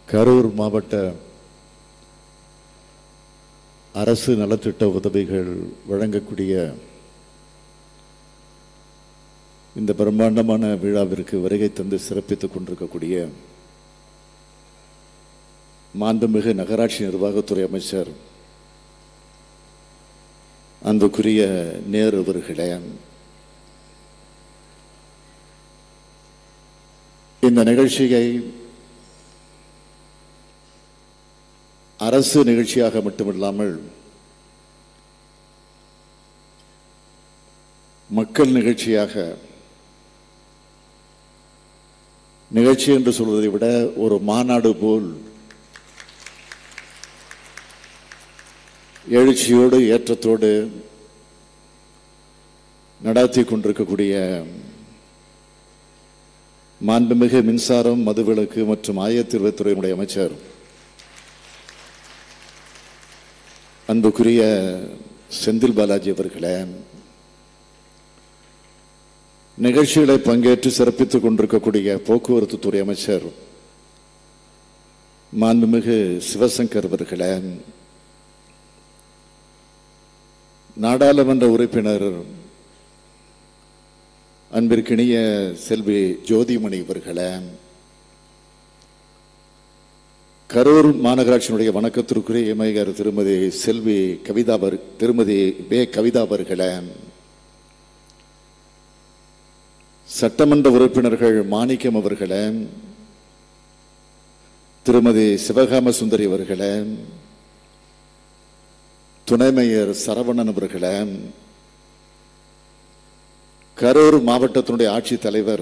கரூர் மாவட்ட அரசு நலத்திட்ட உதவிகள் வழங்கக்கூடிய இந்த பிரம்மாண்டமான விழாவிற்கு வருகை தந்து சிறப்பித்துக் கொண்டிருக்கக்கூடிய மாண்புமிகு நகராட்சி நிர்வாகத்துறை அமைச்சர் அன்புக்குரிய நேரு அவர்களே இந்த நிகழ்ச்சியை அரசு நிகழ்ச்சியாக மட்டுமில்லாமல் மக்கள் நிகழ்ச்சியாக நிகழ்ச்சி என்று சொல்வதை விட ஒரு மாநாடு போல் எழுச்சியோடு ஏற்றத்தோடு நடாத்தி கொண்டிருக்கக்கூடிய மாண்புமிகு மின்சாரம் மதுவிலக்கு மற்றும் ஆயத்தீர்வுத்துறையினுடைய அமைச்சர் அன்புக்குரிய செந்தில் பாலாஜி அவர்களே நிகழ்ச்சிகளை பங்கேற்று சிறப்பித்துக் கொண்டிருக்கக்கூடிய போக்குவரத்து துறை அமைச்சர் மாண்புமிகு சிவசங்கர் அவர்களே நாடாளுமன்ற உறுப்பினர் அன்பிற்கினிய செல்வி ஜோதிமணி அவர்களே கரூர் மாநகராட்சியினுடைய வணக்கத்திற்குரிய இமையர் திருமதி செல்வி கவிதா அவர் திருமதி வே கவிதா அவர்களே சட்டமன்ற உறுப்பினர்கள் மாணிக்கம் அவர்களே திருமதி சிவகாம சுந்தரி அவர்களே துணை மேயர் சரவணன் அவர்களே கரூர் மாவட்டத்தினுடைய ஆட்சித் தலைவர்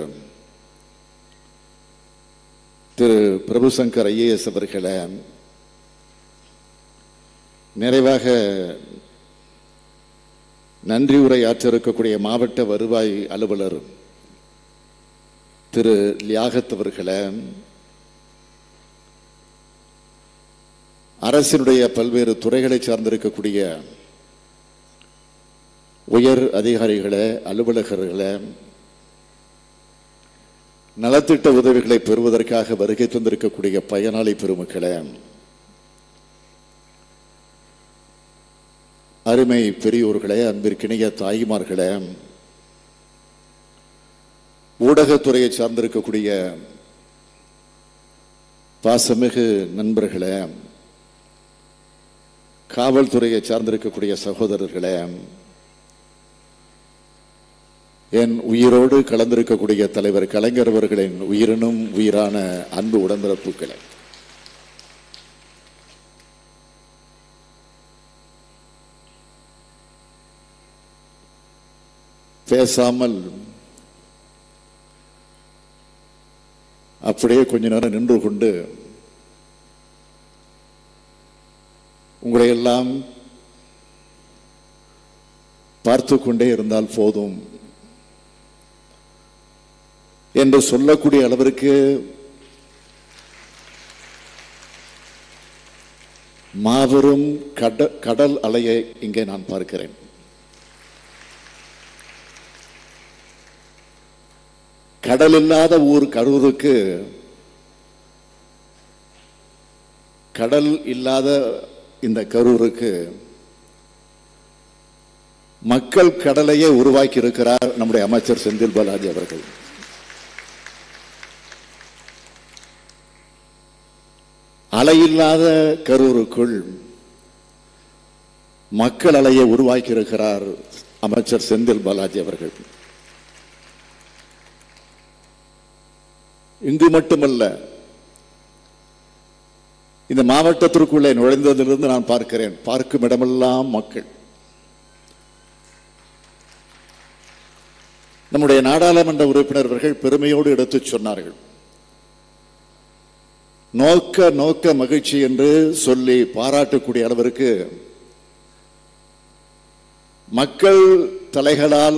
திரு பிரபுசங்கர் ஐஏஎஸ் அவர்களே நிறைவாக நன்றி உரை ஆற்ற இருக்கக்கூடிய மாவட்ட வருவாய் அலுவலர் திரு லியாகத் அவர்களே அரசினுடைய பல்வேறு துறைகளை சார்ந்திருக்கக்கூடிய உயர் அதிகாரிகளே அலுவலகர்களே நலத்திட்ட உதவிகளை பெறுவதற்காக வருகை தந்திருக்கக்கூடிய பயனாளி பெருமக்களே அருமை பெரியோர்களே அன்பிற்கிணைய தாய்மார்களே ஊடகத்துறையை சார்ந்திருக்கக்கூடிய பாசமிகு நண்பர்களே காவல்துறையை சார்ந்திருக்கக்கூடிய சகோதரர்களே என் உயிரோடு கலந்திருக்கக்கூடிய தலைவர் கலைஞர் அவர்களின் உயிரினும் உயிரான அன்பு உடன்பிறப்புகளை பேசாமல் அப்படியே கொஞ்ச நேரம் நின்று கொண்டு உங்களை எல்லாம் பார்த்து கொண்டே இருந்தால் போதும் என்று சொல்லக்கூடிய அளவிற்கு மாபெரும் கட கடல் அலையை இங்கே நான் பார்க்கிறேன் கடல் இல்லாத ஊர் கரூருக்கு கடல் இல்லாத இந்த கரூருக்கு மக்கள் கடலையே உருவாக்கி இருக்கிறார் நம்முடைய அமைச்சர் செந்தில் பாலாஜி அவர்கள் அலையில்லாத கரூருக்குள் மக்கள் அலையை உருவாக்கி இருக்கிறார் அமைச்சர் செந்தில் பாலாஜி அவர்கள் இங்கு மட்டுமல்ல இந்த மாவட்டத்திற்குள்ளே நுழைந்ததிலிருந்து நான் பார்க்கிறேன் பார்க்கும் இடமெல்லாம் மக்கள் நம்முடைய நாடாளுமன்ற உறுப்பினர்கள் பெருமையோடு எடுத்துச் சொன்னார்கள் நோக்க நோக்க மகிழ்ச்சி என்று சொல்லி பாராட்டக்கூடிய அளவிற்கு மக்கள் தலைகளால்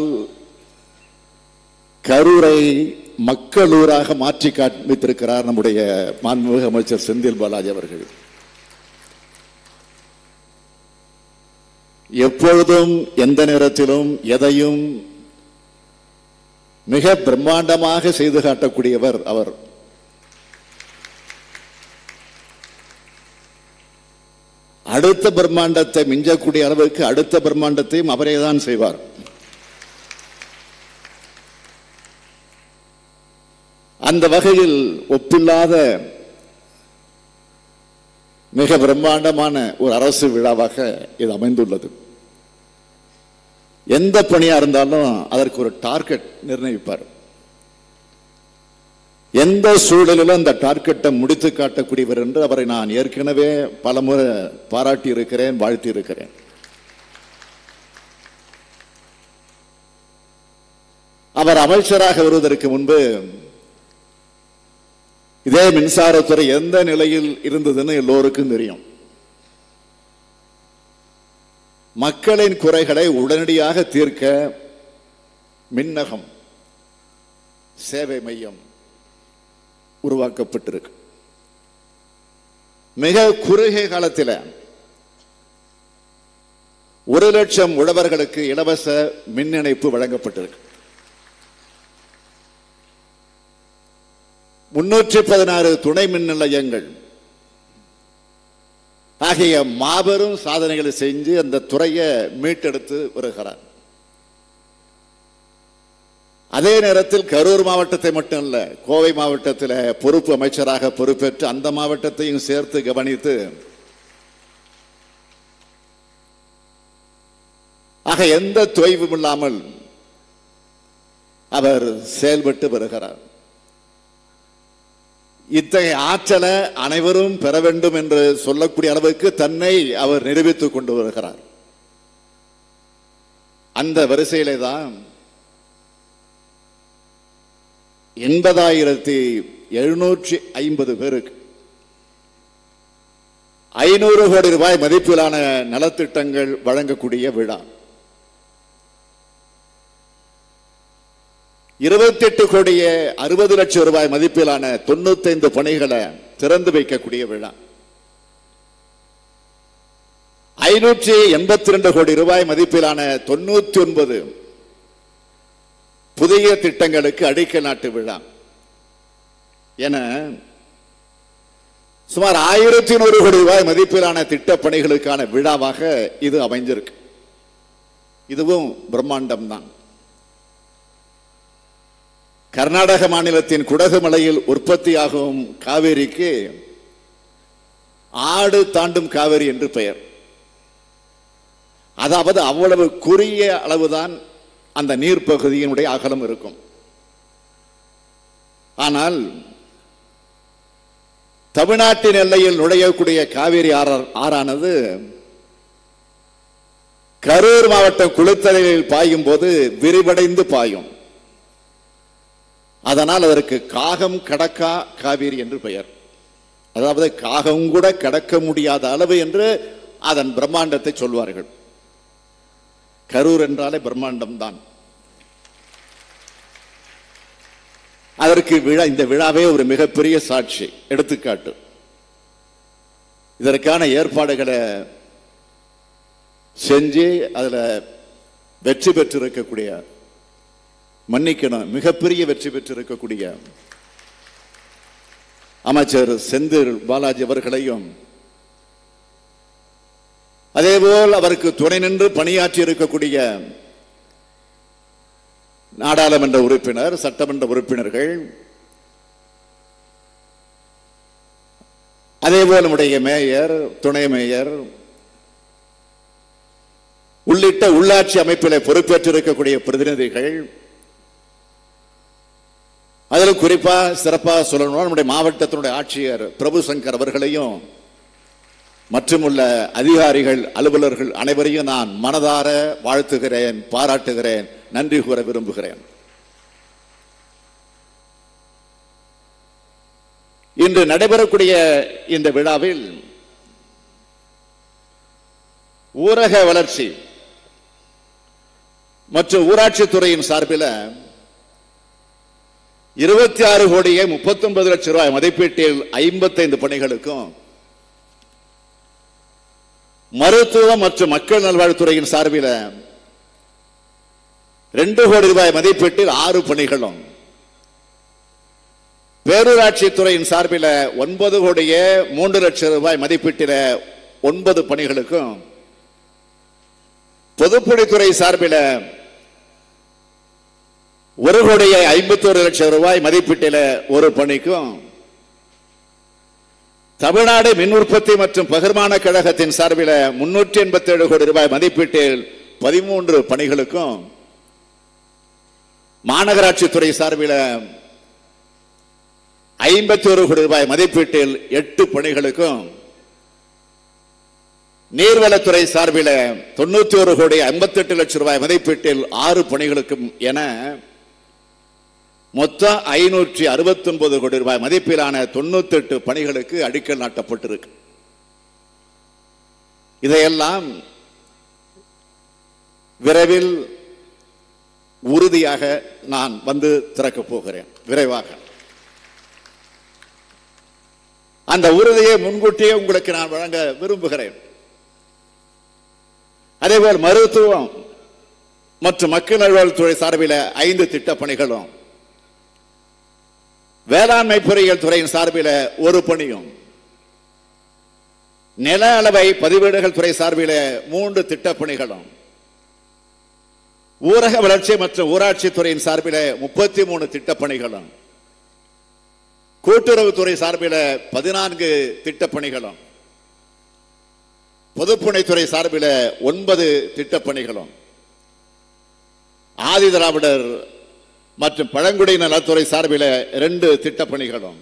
கரூரை மக்களூராக மாற்றி காண்பித்திருக்கிறார் நம்முடைய மாண்புமிகு அமைச்சர் செந்தில் பாலாஜி அவர்கள் எப்பொழுதும் எந்த நேரத்திலும் எதையும் மிக பிரம்மாண்டமாக செய்து காட்டக்கூடியவர் அவர் அடுத்த பிரம்மாண்டத்தை மிஞ்சக்கூடிய அளவுக்கு அடுத்த பிரம்மாண்டத்தையும் அவரே தான் செய்வார் அந்த வகையில் ஒப்பில்லாத மிக பிரம்மாண்டமான ஒரு அரசு விழாவாக இது அமைந்துள்ளது எந்த பணியா இருந்தாலும் அதற்கு ஒரு டார்கெட் நிர்ணயிப்பார் எந்த சூழலிலும் அந்த டார்கெட்டை முடித்து காட்டக்கூடியவர் என்று அவரை நான் ஏற்கனவே பலமுறை பாராட்டி இருக்கிறேன் வாழ்த்தி இருக்கிறேன் அவர் அமைச்சராக வருவதற்கு முன்பு இதே மின்சாரத்துறை எந்த நிலையில் இருந்ததுன்னு எல்லோருக்கும் தெரியும் மக்களின் குறைகளை உடனடியாக தீர்க்க மின்னகம் சேவை மையம் உருவாக்கப்பட்டிருக்கு மிக குறுகிய காலத்தில் ஒரு லட்சம் உழவர்களுக்கு இலவச மின் இணைப்பு வழங்கப்பட்டிருக்கு முன்னூற்றி பதினாறு துணை மின் நிலையங்கள் ஆகிய மாபெரும் சாதனைகளை செஞ்சு அந்த துறையை மீட்டெடுத்து வருகிறார் அதே நேரத்தில் கரூர் மாவட்டத்தை மட்டும் இல்ல கோவை மாவட்டத்தில் பொறுப்பு அமைச்சராக பொறுப்பேற்று அந்த மாவட்டத்தையும் சேர்த்து கவனித்து ஆக எந்த தொய்வும் இல்லாமல் அவர் செயல்பட்டு வருகிறார் இத்தகைய ஆற்றலை அனைவரும் பெற வேண்டும் என்று சொல்லக்கூடிய அளவுக்கு தன்னை அவர் நிரூபித்துக் கொண்டு வருகிறார் அந்த வரிசையிலே தான் எண்பதாயிரத்தி எழுநூற்றி ஐம்பது பேருக்கு ஐநூறு கோடி ரூபாய் மதிப்பிலான நலத்திட்டங்கள் வழங்கக்கூடிய விழா இருபத்தி எட்டு கோடியே அறுபது லட்சம் ரூபாய் மதிப்பிலான தொண்ணூத்தைந்து பணிகளை திறந்து வைக்கக்கூடிய விழா ஐநூற்றி எண்பத்தி ரெண்டு கோடி ரூபாய் மதிப்பிலான தொண்ணூத்தி ஒன்பது புதிய திட்டங்களுக்கு அடிக்கல் நாட்டு விழா என சுமார் ஆயிரத்தி நூறு கோடி ரூபாய் மதிப்பிலான திட்ட பணிகளுக்கான விழாவாக இது அமைஞ்சிருக்கு இதுவும் பிரம்மாண்டம் தான் கர்நாடக மாநிலத்தின் குடகு மலையில் உற்பத்தியாகும் காவேரிக்கு ஆடு தாண்டும் காவேரி என்று பெயர் அதாவது அவ்வளவு குறுகிய அளவுதான் அந்த நீர் பகுதியினுடைய அகலம் இருக்கும் ஆனால் தமிழ்நாட்டின் எல்லையில் நுழையக்கூடிய காவேரி ஆற- ஆறானது கரூர் மாவட்டம் குளித்தலையில் பாயும் போது விரிவடைந்து பாயும் அதனால் அதற்கு காகம் கடக்கா காவேரி என்று பெயர் அதாவது காகம் கூட கடக்க முடியாத அளவு என்று அதன் பிரம்மாண்டத்தை சொல்வார்கள் கரூர் என்றாலே பிரம்மாண்டம் தான் அதற்கு விழா இந்த விழாவே ஒரு மிகப்பெரிய சாட்சி எடுத்துக்காட்டு இதற்கான ஏற்பாடுகளை செஞ்சு அதுல வெற்றி பெற்றிருக்கக்கூடிய மன்னிக்கணும் மிகப்பெரிய வெற்றி பெற்றிருக்கக்கூடிய அமைச்சர் செந்தில் பாலாஜி அவர்களையும் அதேபோல் அவருக்கு துணை நின்று பணியாற்றி இருக்கக்கூடிய நாடாளுமன்ற உறுப்பினர் சட்டமன்ற உறுப்பினர்கள் அதேபோல் நம்முடைய மேயர் துணை மேயர் உள்ளிட்ட உள்ளாட்சி அமைப்பில் பொறுப்பேற்றிருக்கக்கூடிய பிரதிநிதிகள் அதில் குறிப்பா சிறப்பாக சொல்லணும் நம்முடைய மாவட்டத்தினுடைய ஆட்சியர் பிரபு சங்கர் அவர்களையும் மற்றும் உள்ள அதிகாரிகள் அலுவலர்கள் அனைவரையும் நான் மனதார வாழ்த்துகிறேன் பாராட்டுகிறேன் நன்றி கூற விரும்புகிறேன் இன்று நடைபெறக்கூடிய இந்த விழாவில் ஊரக வளர்ச்சி மற்றும் ஊராட்சித்துறையின் சார்பில் இருபத்தி ஆறு கோடியே முப்பத்தி ஒன்பது லட்சம் ரூபாய் மதிப்பீட்டில் ஐம்பத்தைந்து பணிகளுக்கும் மருத்துவம் மற்றும் மக்கள் நல்வாழ்வுத்துறையின் சார்பில் ரெண்டு கோடி ரூபாய் மதிப்பீட்டில் ஆறு பணிகளும் பேரூராட்சி துறையின் சார்பில் ஒன்பது கோடியே மூன்று லட்சம் ரூபாய் மதிப்பீட்டில் ஒன்பது பணிகளுக்கும் பொதுப்பணித்துறை சார்பில் ஒரு கோடியே ஐம்பத்தோரு லட்சம் ரூபாய் மதிப்பீட்டில் ஒரு பணிக்கும் தமிழ்நாடு மின் உற்பத்தி மற்றும் பகிர்மான கழகத்தின் சார்பில் முன்னூற்றி எண்பத்தி ஏழு கோடி ரூபாய் மதிப்பீட்டில் பதிமூன்று பணிகளுக்கும் மாநகராட்சி துறை சார்பில் ஐம்பத்தி ஒரு கோடி ரூபாய் மதிப்பீட்டில் எட்டு பணிகளுக்கும் நீர்வளத்துறை சார்பில் தொண்ணூத்தி ஒரு கோடி ஐம்பத்தி எட்டு லட்சம் ரூபாய் மதிப்பீட்டில் ஆறு பணிகளுக்கும் என மொத்தம் ஐநூற்றி அறுபத்தி ஒன்பது கோடி ரூபாய் மதிப்பிலான தொண்ணூத்தி எட்டு பணிகளுக்கு அடிக்கல் நாட்டப்பட்டிருக்கு இதையெல்லாம் விரைவில் உறுதியாக நான் வந்து திறக்கப் போகிறேன் விரைவாக அந்த உறுதியை முன்கூட்டியே உங்களுக்கு நான் வழங்க விரும்புகிறேன் அதேபோல் மருத்துவம் மற்றும் மக்கள் நல்வாழ்வுத்துறை சார்பில் ஐந்து திட்டப் பணிகளும் வேளாண்மை பொறியியல் துறையின் சார்பில் ஒரு பணியும் நில அளவை பதிவேடுகள் துறை சார்பில் மூன்று திட்டப் பணிகளும் ஊரக வளர்ச்சி மற்றும் ஊராட்சி துறையின் சார்பில் முப்பத்தி மூணு திட்டப் பணிகளும் கூட்டுறவுத்துறை சார்பில் பதினான்கு திட்டப் பணிகளும் பொதுப்பணித்துறை சார்பில் ஒன்பது திட்டப் பணிகளும் ஆதி திராவிடர் மற்றும் பழங்குடியின நலத்துறை சார்பில் இரண்டு திட்டப் பணிகளும்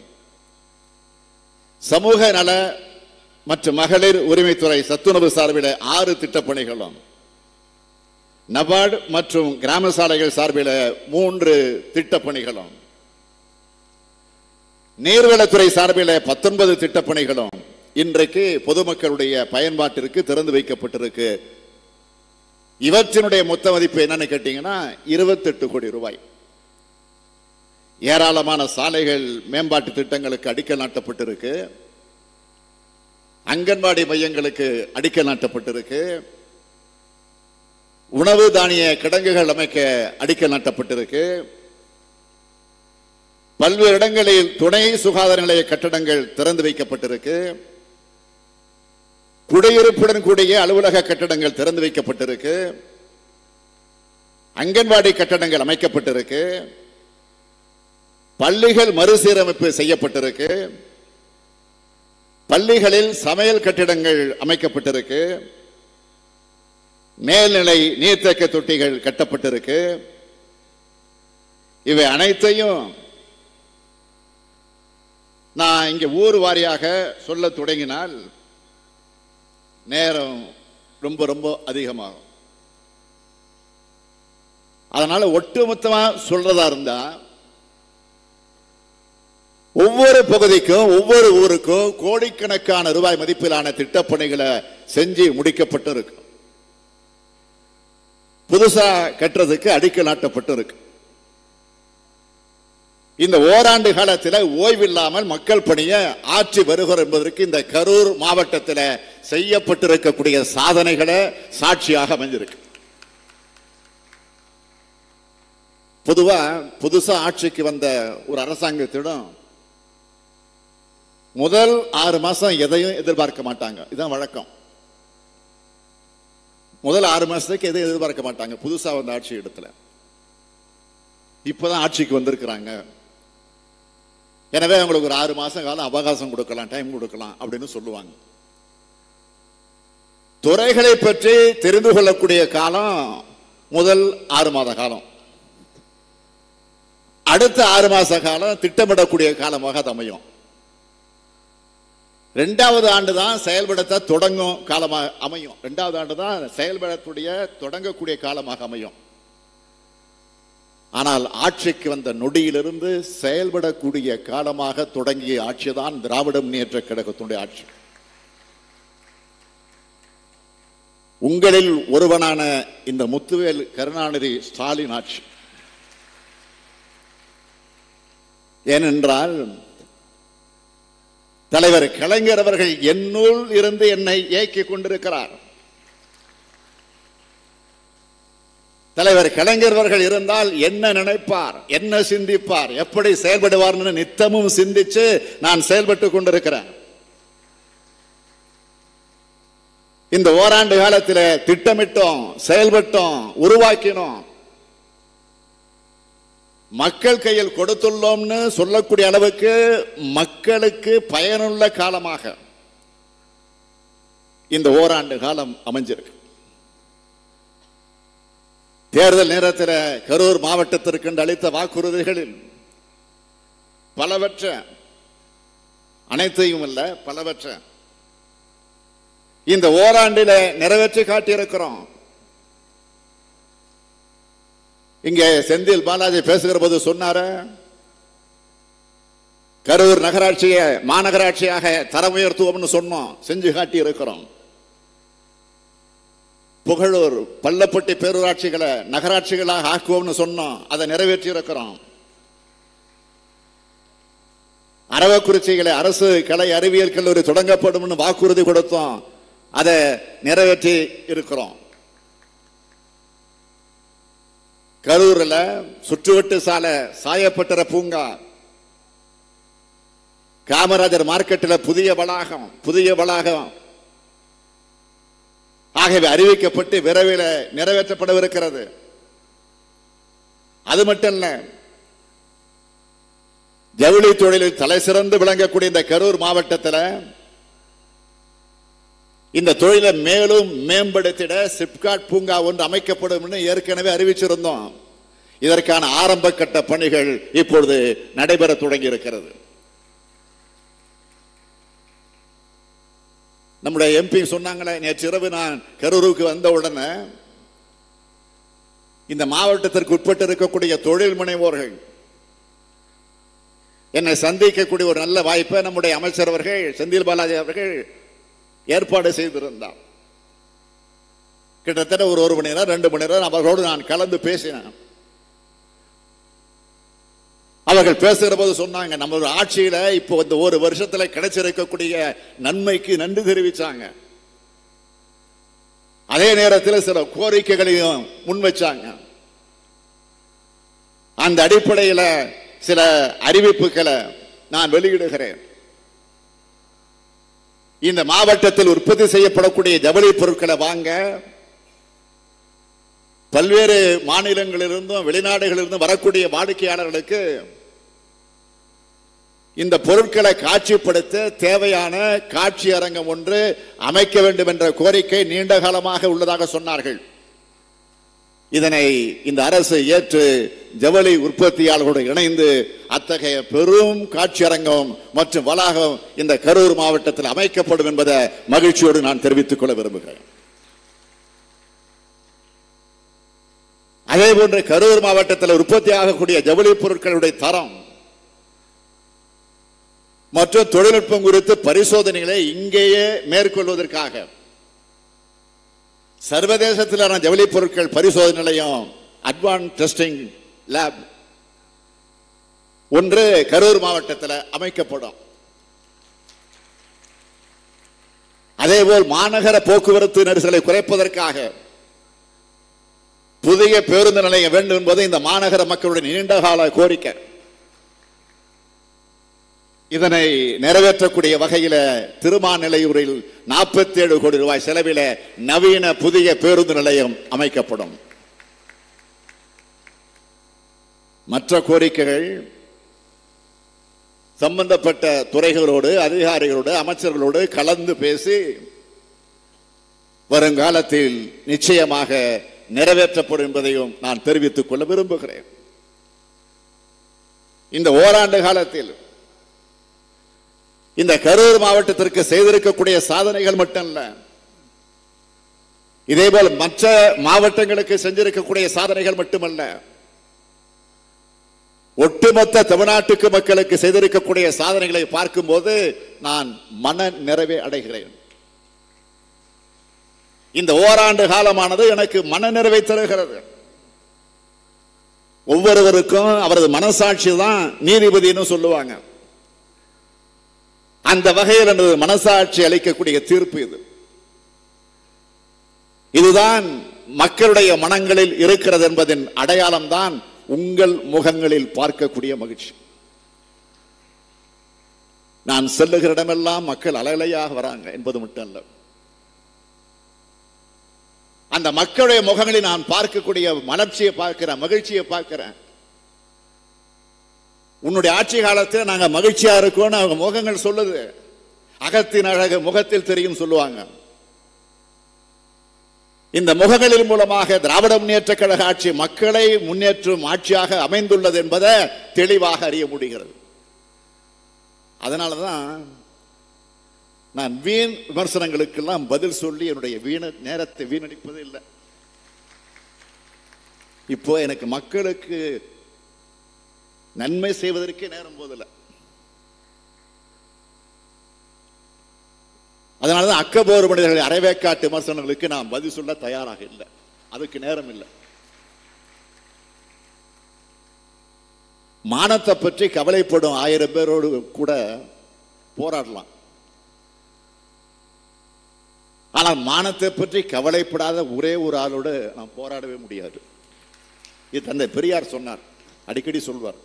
சமூக நல மற்றும் மகளிர் உரிமைத்துறை சத்துணவு சார்பில் ஆறு திட்டப் பணிகளும் நபார்டு மற்றும் கிராம சாலைகள் சார்பில் மூன்று திட்டப் பணிகளும் நீர்வளத்துறை சார்பில் பத்தொன்பது திட்டப் பணிகளும் இன்றைக்கு பொதுமக்களுடைய பயன்பாட்டிற்கு திறந்து வைக்கப்பட்டிருக்கு இவற்றினுடைய மொத்த மதிப்பு என்னன்னு கேட்டீங்கன்னா இருபத்தெட்டு கோடி ரூபாய் ஏராளமான சாலைகள் மேம்பாட்டு திட்டங்களுக்கு அடிக்கல் நாட்டப்பட்டிருக்கு அங்கன்வாடி மையங்களுக்கு அடிக்கல் நாட்டப்பட்டிருக்கு உணவு தானிய கிடங்குகள் அமைக்க அடிக்கல் நாட்டப்பட்டிருக்கு பல்வேறு இடங்களில் துணை சுகாதார நிலைய கட்டடங்கள் திறந்து வைக்கப்பட்டிருக்கு குடியிருப்புடன் கூடிய அலுவலக கட்டடங்கள் திறந்து வைக்கப்பட்டிருக்கு அங்கன்வாடி கட்டடங்கள் அமைக்கப்பட்டிருக்கு பள்ளிகள் மறுசீரமைப்பு செய்யப்பட்டிருக்கு பள்ளிகளில் சமையல் கட்டிடங்கள் அமைக்கப்பட்டிருக்கு மேல்நிலை நீர்த்தேக்க தொட்டிகள் கட்டப்பட்டிருக்கு இவை அனைத்தையும் நான் இங்க ஊர் வாரியாக சொல்ல தொடங்கினால் நேரம் ரொம்ப ரொம்ப அதிகமாகும் அதனால ஒட்டுமொத்தமா சொல்றதா இருந்தா ஒவ்வொரு பகுதிக்கும் ஒவ்வொரு ஊருக்கும் கோடிக்கணக்கான ரூபாய் மதிப்பிலான திட்டப்பணிகளை செஞ்சு முடிக்கப்பட்டு இருக்கு புதுசா கட்டுறதுக்கு அடிக்கல் நாட்டப்பட்டு இருக்கு இந்த ஓராண்டு காலத்தில் ஓய்வில்லாமல் மக்கள் பணியை ஆற்றி வருகிறோம் என்பதற்கு இந்த கரூர் மாவட்டத்தில் செய்யப்பட்டிருக்கக்கூடிய சாதனைகளை சாட்சியாக அமைஞ்சிருக்கு பொதுவா புதுசா ஆட்சிக்கு வந்த ஒரு அரசாங்கத்திடம் முதல் ஆறு மாசம் எதையும் எதிர்பார்க்க மாட்டாங்க இதுதான் வழக்கம் முதல் ஆறு மாசத்துக்கு எதையும் எதிர்பார்க்க மாட்டாங்க புதுசா வந்த ஆட்சி இடத்துல இப்பதான் ஆட்சிக்கு வந்திருக்கிறாங்க எனவே அவங்களுக்கு ஒரு ஆறு மாசம் காலம் அவகாசம் கொடுக்கலாம் டைம் கொடுக்கலாம் அப்படின்னு சொல்லுவாங்க துறைகளை பற்றி தெரிந்து கொள்ளக்கூடிய காலம் முதல் ஆறு மாத காலம் அடுத்த ஆறு மாச காலம் திட்டமிடக்கூடிய காலமாக அது அமையும் ரெண்டாவது ஆண்டு தான் செயல்படுத்த தொடங்கும் காலமாக அமையும் ரெண்டாவது ஆண்டு தான் செயல்படக்கூடிய தொடங்கக்கூடிய காலமாக அமையும் ஆனால் ஆட்சிக்கு வந்த நொடியிலிருந்து செயல்படக்கூடிய காலமாக தொடங்கிய ஆட்சிதான் திராவிட முன்னேற்ற கழகத்தினுடைய ஆட்சி உங்களில் ஒருவனான இந்த முத்துவேல் கருணாநிதி ஸ்டாலின் ஆட்சி ஏனென்றால் தலைவர் கலைஞர் அவர்கள் என்னுள் இருந்து என்னை இயக்கிக் கொண்டிருக்கிறார் தலைவர் கலைஞர் அவர்கள் இருந்தால் என்ன நினைப்பார் என்ன சிந்திப்பார் எப்படி செயல்படுவார்னு நித்தமும் சிந்திச்சு நான் செயல்பட்டு கொண்டிருக்கிறேன் இந்த ஓராண்டு காலத்தில் திட்டமிட்டோம் செயல்பட்டோம் உருவாக்கினோம் மக்கள் கையில் கொடுத்துள்ளோம்னு சொல்லக்கூடிய அளவுக்கு மக்களுக்கு பயனுள்ள காலமாக இந்த ஓராண்டு காலம் அமைஞ்சிருக்கு தேர்தல் நேரத்தில் கரூர் மாவட்டத்திற்கு அளித்த வாக்குறுதிகளில் பலவற்ற அனைத்தையும் அல்ல பலவற்ற இந்த ஓராண்டில நிறைவேற்றி காட்டியிருக்கிறோம் இங்கே செந்தில் பாலாஜி பேசுகிற போது சொன்னார கரூர் நகராட்சியை மாநகராட்சியாக தரம் உயர்த்துவோம்னு சொன்னோம் செஞ்சு காட்டி இருக்கிறோம் புகழூர் பள்ளப்பட்டி பேரூராட்சிகளை நகராட்சிகளாக ஆக்குவோம்னு சொன்னோம் அதை நிறைவேற்றி இருக்கிறோம் அரவக்குறிச்சிகளை அரசு கலை அறிவியல் கல்லூரி தொடங்கப்படும் வாக்குறுதி கொடுத்தோம் அதை நிறைவேற்றி இருக்கிறோம் கரூரில் சுற்றுவட்டு சாலை சாயப்பட்டற பூங்கா காமராஜர் மார்க்கெட்டில் புதிய வளாகம் புதிய வளாகம் ஆகவே அறிவிக்கப்பட்டு விரைவில் நிறைவேற்றப்படவிருக்கிறது அது மட்டும் இல்ல ஜவுளி தொழிலில் தலை சிறந்து விளங்கக்கூடிய இந்த கரூர் மாவட்டத்தில் இந்த தொழிலை மேலும் மேம்படுத்திட சிப்காட் பூங்கா ஒன்று அமைக்கப்படும் ஏற்கனவே அறிவிச்சிருந்தோம் இதற்கான ஆரம்ப கட்ட பணிகள் இப்பொழுது நடைபெற தொடங்கி இருக்கிறது நம்முடைய எம்பி சொன்னாங்களே நேற்று இரவு நான் கரூருக்கு வந்த உடனே இந்த மாவட்டத்திற்கு உட்பட்டு இருக்கக்கூடிய தொழில் முனைவோர்கள் என்னை சந்திக்கக்கூடிய ஒரு நல்ல வாய்ப்பை நம்முடைய அமைச்சர் அவர்கள் செந்தில் பாலாஜி அவர்கள் ஏற்பாடு செய்திருந்தார் கிட்டத்தட்ட ஒரு ஒரு மணி நேரம் ரெண்டு மணி நேரம் அவர்களோடு நான் கலந்து பேசினேன் அவர்கள் பேசுகிற போது சொன்னாங்க நம்ம ஆட்சியில இப்போ இந்த ஒரு வருஷத்துல கிடைச்சிருக்கக்கூடிய நன்மைக்கு நன்றி தெரிவிச்சாங்க அதே நேரத்தில் சில கோரிக்கைகளையும் முன் வச்சாங்க அந்த அடிப்படையில் சில அறிவிப்புகளை நான் வெளியிடுகிறேன் இந்த மாவட்டத்தில் உற்பத்தி செய்யப்படக்கூடிய ஜவுளி பொருட்களை வாங்க பல்வேறு மாநிலங்களிலிருந்தும் வெளிநாடுகளிலிருந்தும் வரக்கூடிய வாடிக்கையாளர்களுக்கு இந்த பொருட்களை காட்சிப்படுத்த தேவையான காட்சி அரங்கம் ஒன்று அமைக்க வேண்டும் என்ற கோரிக்கை நீண்ட காலமாக உள்ளதாக சொன்னார்கள் இதனை இந்த அரசு ஏற்று ஜவுளி உற்பத்தியாளர்களோடு இணைந்து அத்தகைய பெரும் காட்சியரங்கம் மற்றும் வளாகம் இந்த கரூர் மாவட்டத்தில் அமைக்கப்படும் என்பதை மகிழ்ச்சியோடு நான் தெரிவித்துக் கொள்ள விரும்புகிறேன் அதே போன்று கரூர் மாவட்டத்தில் உற்பத்தி ஆகக்கூடிய ஜவுளி பொருட்களுடைய தரம் மற்றும் தொழில்நுட்பம் குறித்து பரிசோதனைகளை இங்கேயே மேற்கொள்வதற்காக சர்வதேசத்திலான ஜவுளி பொருட்கள் பரிசோதனை நிலையம் அட்வான்ஸ் டெஸ்டிங் லேப் ஒன்று கரூர் மாவட்டத்தில் அமைக்கப்படும் அதேபோல் மாநகர போக்குவரத்து நெரிசலை குறைப்பதற்காக புதிய பேருந்து நிலையம் வேண்டும் என்பது இந்த மாநகர மக்களுடைய நீண்டகால கோரிக்கை இதனை நிறைவேற்றக்கூடிய வகையில் திருமாநிலையூரில் நாற்பத்தி ஏழு கோடி ரூபாய் செலவில நவீன புதிய பேருந்து நிலையம் அமைக்கப்படும் மற்ற கோரிக்கைகள் சம்பந்தப்பட்ட துறைகளோடு அதிகாரிகளோடு அமைச்சர்களோடு கலந்து பேசி வருங்காலத்தில் நிச்சயமாக நிறைவேற்றப்படும் என்பதையும் நான் தெரிவித்துக் கொள்ள விரும்புகிறேன் இந்த ஓராண்டு காலத்தில் இந்த கரூர் மாவட்டத்திற்கு செய்திருக்கக்கூடிய சாதனைகள் மட்டுமல்ல இதேபோல் மற்ற மாவட்டங்களுக்கு செஞ்சிருக்கக்கூடிய சாதனைகள் மட்டுமல்ல ஒட்டுமொத்த தமிழ்நாட்டுக்கு மக்களுக்கு செய்திருக்கக்கூடிய சாதனைகளை பார்க்கும்போது நான் மன நிறைவை அடைகிறேன் இந்த ஓராண்டு காலமானது எனக்கு மன நிறைவை தருகிறது ஒவ்வொருவருக்கும் அவரது மனசாட்சி தான் நீதிபதினு சொல்லுவாங்க அந்த வகையில் எனது மனசாட்சி அளிக்கக்கூடிய தீர்ப்பு இது இதுதான் மக்களுடைய மனங்களில் இருக்கிறது என்பதின் அடையாளம் தான் உங்கள் முகங்களில் பார்க்கக்கூடிய மகிழ்ச்சி நான் செல்லுகிற இடமெல்லாம் மக்கள் அலையலையாக வராங்க என்பது மட்டும் அல்ல அந்த மக்களுடைய முகங்களை நான் பார்க்கக்கூடிய மலர்ச்சியை பார்க்கிறேன் மகிழ்ச்சியை பார்க்கிறேன் உன்னுடைய ஆட்சி காலத்தில் நாங்க மகிழ்ச்சியா இருக்கோம்னு அவங்க முகங்கள் சொல்லுது அகத்தின் அழகு முகத்தில் தெரியும் சொல்லுவாங்க இந்த முகங்களின் மூலமாக திராவிட முன்னேற்ற கழக ஆட்சி மக்களை முன்னேற்றும் ஆட்சியாக அமைந்துள்ளது என்பதை தெளிவாக அறிய முடிகிறது அதனாலதான் நான் வீண் விமர்சனங்களுக்கெல்லாம் பதில் சொல்லி என்னுடைய வீண நேரத்தை வீணடிப்பது இல்லை இப்போ எனக்கு மக்களுக்கு நன்மை செய்வதற்கே நேரம் போதில்லை அதனாலதான் அக்கபோர் மனிதர்கள் அரைவேக்காட்டு விமர்சனங்களுக்கு நான் பதில் சொல்ல தயாராக இல்லை அதுக்கு நேரம் இல்லை மானத்தை பற்றி கவலைப்படும் ஆயிரம் பேரோடு கூட போராடலாம் ஆனால் மானத்தை பற்றி கவலைப்படாத ஒரே ஒரு ஆளோடு நான் போராடவே முடியாது இது தந்தை பெரியார் சொன்னார் அடிக்கடி சொல்வார்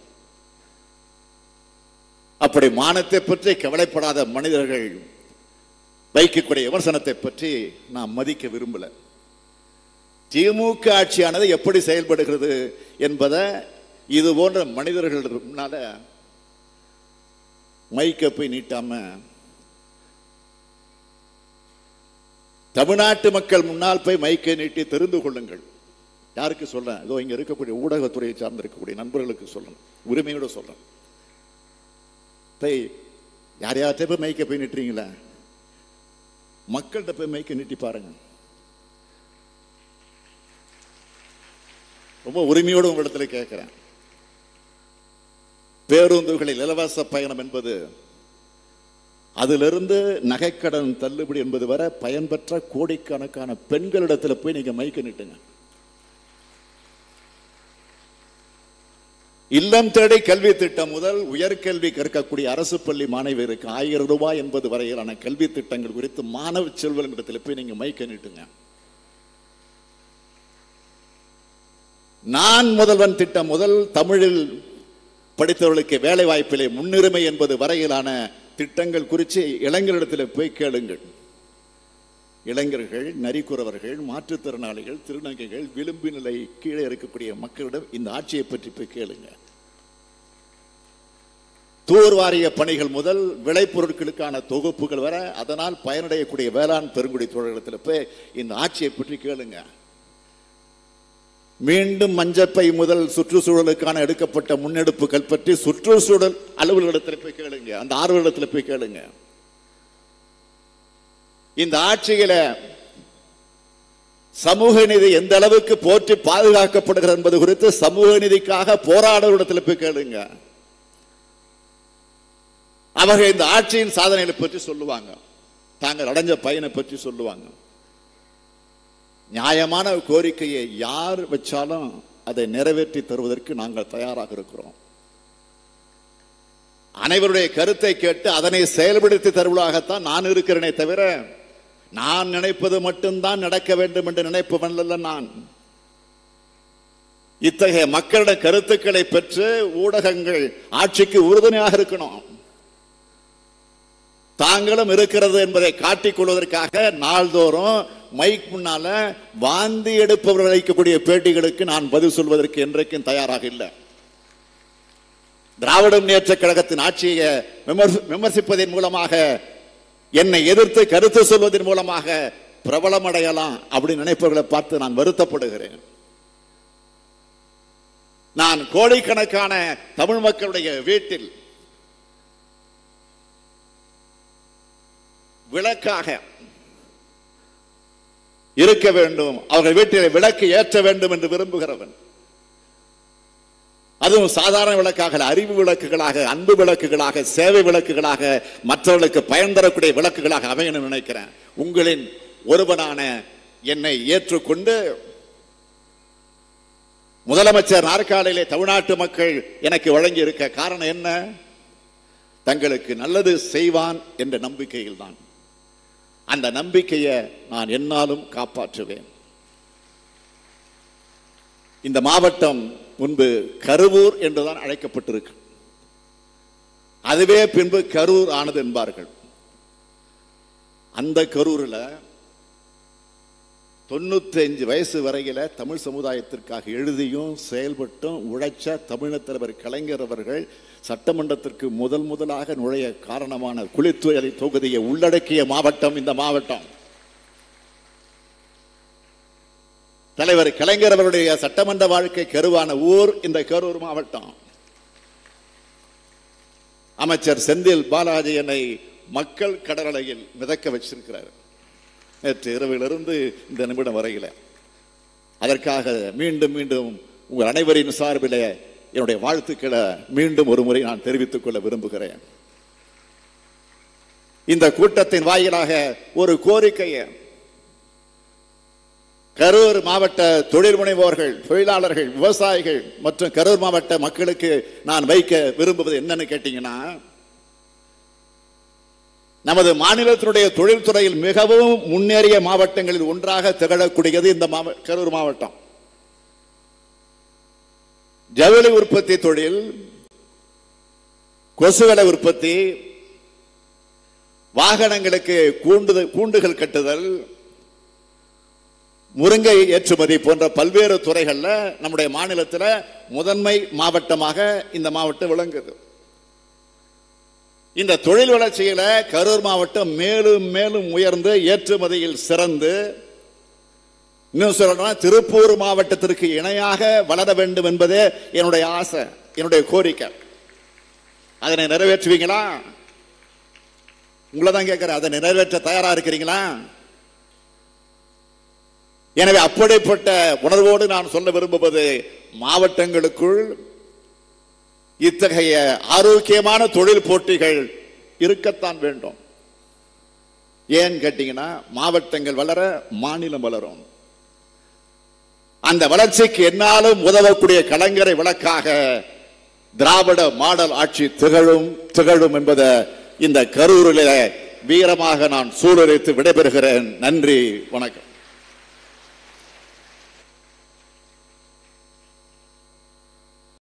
அப்படி மானத்தை பற்றி கவலைப்படாத மனிதர்கள் வைக்கக்கூடிய விமர்சனத்தை பற்றி நான் மதிக்க விரும்பல திமுக ஆட்சியானது எப்படி செயல்படுகிறது என்பதை இது போன்ற மனிதர்கள் முன்னால மைக்க போய் நீட்டாம தமிழ்நாட்டு மக்கள் முன்னால் போய் மைக்கை நீட்டி தெரிந்து கொள்ளுங்கள் யாருக்கு சொல்றேன் இதோ இங்க இருக்கக்கூடிய ஊடகத்துறையை சார்ந்து இருக்கக்கூடிய நண்பர்களுக்கு சொல்லணும் உரிமையோட சொல்றேன் போய் யார் யார்கிட்ட போய் மைக்க போய் நிட்டுறீங்களா மக்கள்கிட்ட போய் மைக்க நீட்டி பாருங்க ரொம்ப உரிமையோடு உங்களிடத்துல கேட்கிறேன் பேருந்துகளில் இலவச பயணம் என்பது அதிலிருந்து நகைக்கடன் தள்ளுபடி என்பது வரை பயன்பெற்ற கோடிக்கணக்கான பெண்களிடத்துல போய் நீங்க மைக்க நிட்டுங்க இல்லம் தேடி கல்வி திட்டம் முதல் உயர்கல்வி கற்கக்கூடிய அரசு பள்ளி மாணவியருக்கு ஆயிரம் ரூபாய் என்பது வரையிலான கல்வி திட்டங்கள் குறித்து மாணவ செல்வங்களிடத்தில் போய் நீங்க மைக்க நீட்டுங்க நான் முதல்வன் திட்டம் முதல் தமிழில் படித்தவர்களுக்கு வேலை வாய்ப்பிலே முன்னுரிமை என்பது வரையிலான திட்டங்கள் குறித்து இளைஞரிடத்தில் போய் கேளுங்கள் இளைஞர்கள் நரிக்குறவர்கள் மாற்றுத்திறனாளிகள் திருநங்கைகள் விளிம்பு நிலை கீழே இருக்கக்கூடிய மக்களிடம் இந்த ஆட்சியை பற்றி போய் கேளுங்க தூர்வாரிய பணிகள் முதல் விளைபொருட்களுக்கான தொகுப்புகள் வர அதனால் பயனடையக்கூடிய வேளாண் பெருங்குடி தோழர்களிடத்தில் போய் இந்த ஆட்சியை பற்றி கேளுங்க மீண்டும் மஞ்சப்பை முதல் சுற்றுச்சூழலுக்கான எடுக்கப்பட்ட முன்னெடுப்புகள் பற்றி சுற்றுச்சூழல் அலுவலகத்தில் போய் கேளுங்க அந்த ஆர்வலகத்தில் போய் கேளுங்க இந்த ஆட்சியில சமூக நீதி எந்த அளவுக்கு போற்றி பாதுகாக்கப்படுகிறது என்பது குறித்து சமூக நீதிக்காக போராடுவதிடத்தில் போய் கேளுங்க அவர்கள் இந்த ஆட்சியின் சாதனைகளை பற்றி சொல்லுவாங்க தாங்கள் அடைஞ்ச பயனை பற்றி சொல்லுவாங்க நியாயமான கோரிக்கையை யார் வச்சாலும் அதை நிறைவேற்றி தருவதற்கு நாங்கள் தயாராக இருக்கிறோம் அனைவருடைய கருத்தை கேட்டு அதனை செயல்படுத்தி தருவதாகத்தான் நான் இருக்கிறேனே தவிர நான் நினைப்பது மட்டும்தான் நடக்க வேண்டும் என்று நினைப்பவன் அல்ல நான் இத்தகைய மக்களிட கருத்துக்களை பெற்று ஊடகங்கள் ஆட்சிக்கு உறுதுணையாக இருக்கணும் தாங்களும் இருக்கிறது என்பதை காட்டிக் கொள்வதற்காக நாள்தோறும் மைக் முன்னால வாந்தி எடுப்பவர்கள் அளிக்கக்கூடிய பேட்டிகளுக்கு நான் பதில் சொல்வதற்கு என்றைக்கும் தயாராக இல்லை திராவிட முன்னேற்ற கழகத்தின் ஆட்சியை விமர்சி- விமர்சிப்பதன் மூலமாக என்னை எதிர்த்து கருத்து சொல்வதன் மூலமாக பிரபலமடையலாம் அப்படின்னு நினைப்பவர்களை பார்த்து நான் வருத்தப்படுகிறேன் நான் கோடிக்கணக்கான தமிழ் மக்களுடைய வீட்டில் விளக்காக இருக்க வேண்டும் அவர்கள் வீட்டில் விளக்கு ஏற்ற வேண்டும் என்று விரும்புகிறவன் அதுவும் சாதாரண விளக்காக அல்ல, அறிவு விளக்குகளாக அன்பு விளக்குகளாக சேவை விளக்குகளாக மற்றவர்களுக்கு பயன் தரக்கூடிய விளக்குகளாக அமையணும் நினைக்கிறேன் உங்களின் ஒருவனான என்னை ஏற்றுக்கொண்டு முதலமைச்சர் நாற்காலியிலே தமிழ்நாட்டு மக்கள் எனக்கு வழங்கி இருக்க காரணம் என்ன தங்களுக்கு நல்லது செய்வான் என்ற நம்பிக்கையில் தான் அந்த நம்பிக்கையை நான் என்னாலும் காப்பாற்றுவேன் இந்த மாவட்டம் முன்பு கருவூர் என்றுதான் அழைக்கப்பட்டிருக்கு அதுவே பின்பு கரூர் ஆனது என்பார்கள் அந்த கரூரில் தொண்ணூத்தஞ்சு வயசு வரையில தமிழ் சமுதாயத்திற்காக எழுதியும் செயல்பட்டும் உழைச்ச தமிழர் தலைவர் கலைஞர் அவர்கள் சட்டமன்றத்திற்கு முதல் முதலாக நுழைய காரணமான குளித்துறை தொகுதியை உள்ளடக்கிய மாவட்டம் இந்த மாவட்டம் தலைவர் கலைஞர் அவருடைய சட்டமன்ற வாழ்க்கை கருவான ஊர் இந்த கரூர் மாவட்டம் அமைச்சர் செந்தில் பாலாஜி என்னை மக்கள் கடலலையில் மிதக்க வச்சிருக்கிறார் நேற்று இரவிலிருந்து இந்த நிமிடம் வரையில அதற்காக மீண்டும் மீண்டும் உங்கள் அனைவரின் சார்பில் என்னுடைய வாழ்த்துக்களை மீண்டும் ஒரு முறை நான் தெரிவித்துக் கொள்ள விரும்புகிறேன் இந்த கூட்டத்தின் வாயிலாக ஒரு கோரிக்கையை கரூர் மாவட்ட தொழில் முனைவோர்கள் தொழிலாளர்கள் விவசாயிகள் மற்றும் கரூர் மாவட்ட மக்களுக்கு நான் வைக்க விரும்புவது என்னன்னு கேட்டீங்கன்னா நமது மாநிலத்தினுடைய தொழில்துறையில் மிகவும் முன்னேறிய மாவட்டங்களில் ஒன்றாக திகழக்கூடியது இந்த மாவ கரூர் மாவட்டம் ஜவுளி உற்பத்தி தொழில் கொசுவலை உற்பத்தி வாகனங்களுக்கு கூண்டுதல் கூண்டுகள் கட்டுதல் முருங்கை ஏற்றுமதி போன்ற பல்வேறு துறைகள்ல நம்முடைய மாநிலத்தில் முதன்மை மாவட்டமாக இந்த மாவட்டம் விளங்குது இந்த தொழில் வளர்ச்சியில கரூர் மாவட்டம் மேலும் மேலும் உயர்ந்து ஏற்றுமதியில் சிறந்து இன்னும் சொல்லணும்னா திருப்பூர் மாவட்டத்திற்கு இணையாக வளர வேண்டும் என்பதே என்னுடைய ஆசை என்னுடைய கோரிக்கை அதனை நிறைவேற்றுவீங்களா உங்களை தான் கேட்கிறேன் அதை நிறைவேற்ற தயாரா இருக்கிறீங்களா எனவே அப்படிப்பட்ட உணர்வோடு நான் சொல்ல விரும்புவது மாவட்டங்களுக்குள் இத்தகைய ஆரோக்கியமான தொழில் போட்டிகள் இருக்கத்தான் வேண்டும் ஏன் கேட்டீங்கன்னா மாவட்டங்கள் வளர மாநிலம் வளரும் அந்த வளர்ச்சிக்கு என்னாலும் உதவக்கூடிய கலைஞரை விளக்காக திராவிட மாடல் ஆட்சி திகழும் திகழும் என்பதை இந்த கரூரில் வீரமாக நான் சூழலித்து விடைபெறுகிறேன் நன்றி வணக்கம்